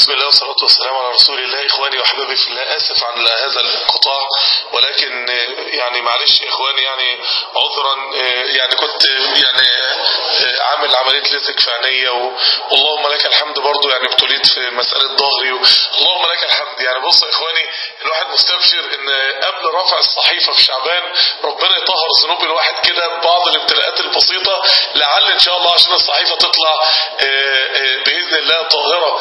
بسم الله والصلاة والسلام على رسول الله إخواني وأحبابي في الله آسف على هذا الانقطاع ولكن يعني معلش إخواني يعني عذرا يعني كنت يعني عامل عملية لزق في عينيا واللهم لك الحمد برضو يعني ابتليت في مسألة ظهري اللهم لك الحمد يعني بص يا إخواني الواحد مستبشر إن قبل رفع الصحيفة في شعبان ربنا يطهر ذنوب الواحد كده ببعض الابتلاءات البسيطة لعل إن شاء الله عشان الصحيفة تطلع بإذن الله طاهرة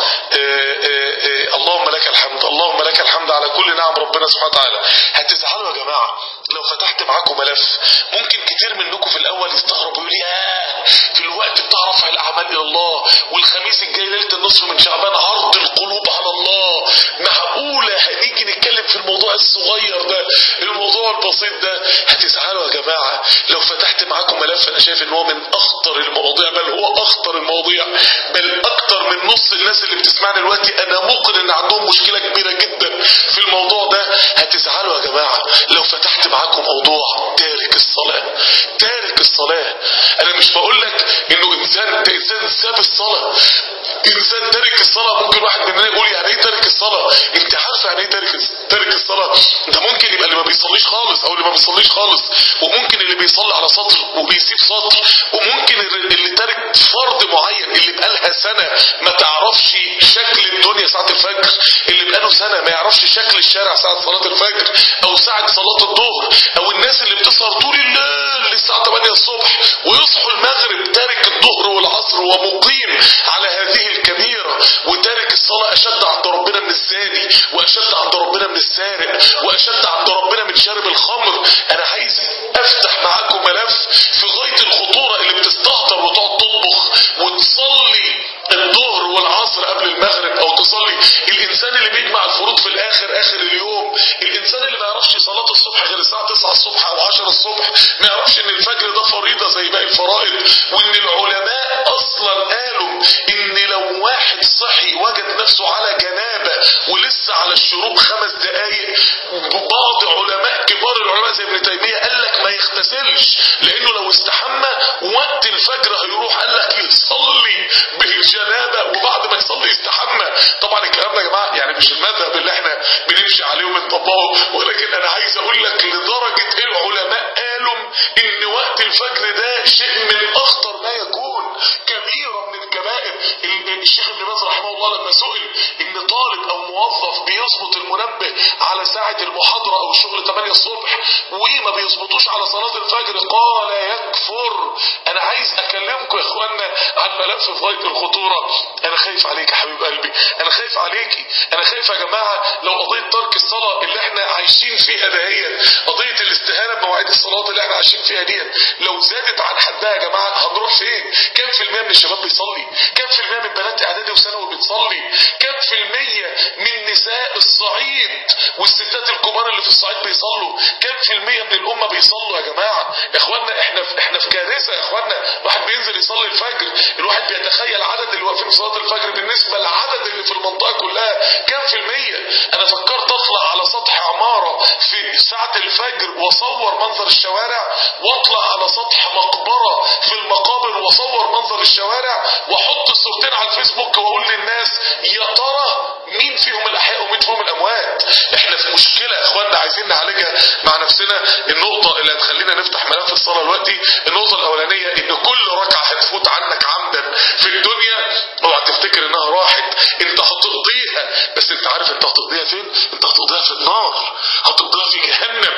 اللهم لك الحمد اللهم لك الحمد على كل نعم ربنا سبحانه وتعالى هتزعلوا يا جماعة لو فتحت معاكم ملف ممكن كتير منكم في الأول يستغربوا يقول ياه في الوقت بتاع رفع الأعمال إلى الله والخميس الجاي ليلة النصف من شعبان عرض القلوب على الله معقولة هنيجي نتكلم في الموضوع الصغير ده الموضوع البسيط ده هتزعلوا يا جماعة لو فتحت معاكم ملف أنا شايف إن هو من أخطر المواضيع بل هو أخطر المواضيع بل أكتر من نص الناس اللي بتسمعني دلوقتي أنا مقر إن عندهم مشكلة كبيرة جدا في الموضوع ده هتزعلوا يا جماعة لو فتحت معاكم موضوع تارك الصلاة تارك الصلاة أنا مش بقول لك إنه إنسان ده إنسان ساب الصلاة إنسان تارك الصلاة ممكن واحد مننا يقول يعني إيه تارك الصلاة أنت عارف يعني إيه تارك تارك الصلاة ده ممكن يبقى اللي ما بيصليش خالص أو اللي ما بيصليش خالص وممكن اللي بيصلي على سطر وبيسيب سطر وممكن اللي تارك فرض معين اللي بقالها سنة ما تعرفش شكل الدنيا ساعة الفجر اللي بقاله سنة ما يعرفش شكل الشارع ساعة صلاة الفجر أو ساعة صلاة الظهر أو الناس اللي بتسهر طول الليل للساعة 8 الصبح ويصحوا المغرب تارك الظهر والعصر ومقيم على هذه الكبيرة وتارك الصلاة أشد عند ربنا من الزاني وأشد عند ربنا من السارق وأشد عند ربنا من شارب الخمر أنا عايز أفتح معاكم ملف في غاية الخطورة اللي بتستهتر وتقعد تطبخ وتصلي الظهر والعصر قبل المغرب او تصلي الانسان اللي بيجمع الفروض في الاخر اخر اليوم الانسان اللي ما يعرفش صلاة الصبح غير الساعة 9 الصبح او 10 الصبح ما يعرفش ان الفجر ده فريضة زي باقي الفرائض وان العلماء اصلا قالوا ان لو واحد صحي وجد نفسه على جنابة ولسه على الشروب خمس دقايق بعض علماء كبار العلماء زي ابن تيمية قال لك ما يغتسلش لانه لو استحمى وقت الفجر هيروح قال لك يصلي بالجنابة وبعد ما يصلي يستحمى طبعا الكلام ده يا جماعة يعني مش المذهب اللي احنا بنمشي عليه وبنطبقه ولكن انا عايز اقول لك لدرجة ايه العلماء قالوا ان وقت الفجر ده شيء من اخطر ما يكون كبيرة من الكبائر الشيخ ابن باز رحمه الله لما سئل ان طالب او موظف بيظبط المنبه على ساعة المحاضرة او الشغل 8 الصبح وما بيظبطوش على صلاة الفجر قال يكفر انا عايز اكلمكم يا اخوانا عن ملف في غاية الخطورة انا خايف عليك يا حبيب قلبي انا خايف عليكي انا خايف يا جماعة لو قضية ترك الصلاة اللي احنا عايشين فيها دهيت قضية الاستهانة بمواعيد الصلاة اللي احنا عايشين فيها ديت لو زادت عن حدها يا جماعة هنروح فين كم في المية من الشباب بيصلي كم في المية من بنات اعدادي وثانوي بتصلي كم في المية من نساء الصعيد والستات الكبار اللي في الصعيد بيصلوا كم في المية من الامة بيصلوا يا جماعة يا اخوانا احنا في احنا في كارثة يا اخوانا واحد بينزل يصلي الفجر الواحد بيتخيل عدد اللي واقفين في صلاة الفجر بالنسبة للعدد اللي في المنطقة كلها كم في المية انا فكرت اطلع على سطح عمارة في ساعة الفجر واصور منظر الشوارع واطلع على سطح مقبرة في المقابر واصور منظر الشوارع واحط الصورتين على الفيسبوك واقول للناس يا ترى مين فيهم الاحياء ومين فيهم الاموات احنا في مشكلة يا اخواننا عايزين نعالجها مع نفسنا النقطة اللي هتخلينا نفتح ملف الصلاة دلوقتي النقطة الاولانية ان كل ركعة هتفوت عنك عمدا في الدنيا اوعى تفتكر انها راحت انت هتقضيها بس انت عارف انت هتقضيها فين انت هتقضيها في النار هتقضيها في جهنم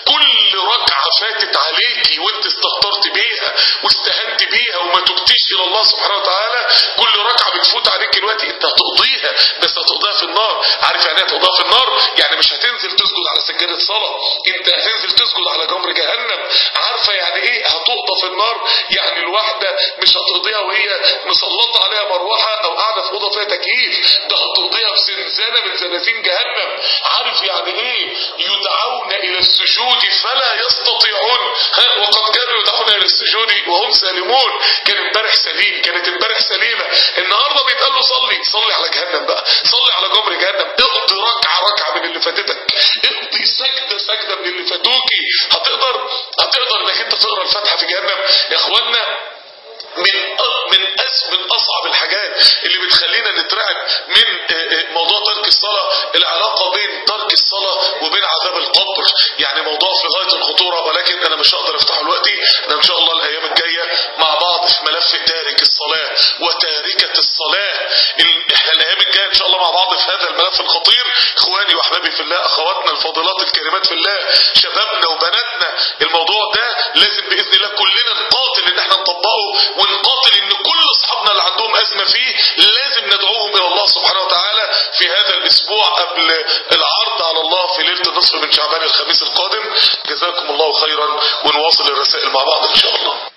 كل ركعة فاتت عليكي وانت استهترت بيها واستهنت بيها وما تبتيش الى الله سبحانه وتعالى كل ركعة بتفوت عليك دلوقتي انت هتقضيها بس هتقضيها في النار عارف يعني ايه هتقضيها في النار يعني مش هتنزل تسجد على سجادة صلاة انت هتنزل تسجد على جمر جهنم عارفة يعني ايه هتقضى في النار يعني الواحدة مش هتقضيها وهي مسلطة عليها مروحة او قاعدة في اوضه فيها تكييف ده هتقضيها في زنزانة من زنازين جهنم عارف يعني ايه يدعون الى السجود فلا يستطيعون ها وقد كانوا يدعون الى السجود وهم سالمون كان امبارح سليم كانت امبارح سليمة النهاردة بيتقال له صلي صلي على جهنم بقى صلي على جمر جهنم اقضي ركعة ركعة من اللي فاتتك اقضي سجدة سجدة من اللي فاتوكي هتقدر هتقدر انك انت تقرا الفاتحة في جهنم يا اخوانا من من أس من اصعب الحاجات اللي بتخلينا نترك بتترعب من موضوع ترك الصلاة العلاقة بين ترك الصلاة وبين عذاب القبر يعني موضوع في غاية الخطورة ولكن انا مش هقدر افتحه دلوقتي انا ان شاء الله الايام الجاية مع بعض في ملف تارك الصلاة وتاركة الصلاة احنا الايام الجاية ان شاء الله مع بعض في هذا الملف الخطير اخواني واحبابي في الله اخواتنا الفاضلات الكريمات في الله شبابنا وبناتنا الموضوع ده لازم باذن الله كلنا نقاتل ان احنا نطبقه ونقاتل ان كل اصحابنا اللي عندهم ازمه فيه لازم ندعوهم الى الله سبحانه وتعالى في هذا الاسبوع قبل العرض على الله في ليله النصف من شعبان الخميس القادم جزاكم الله خيرا ونواصل الرسائل مع بعض ان شاء الله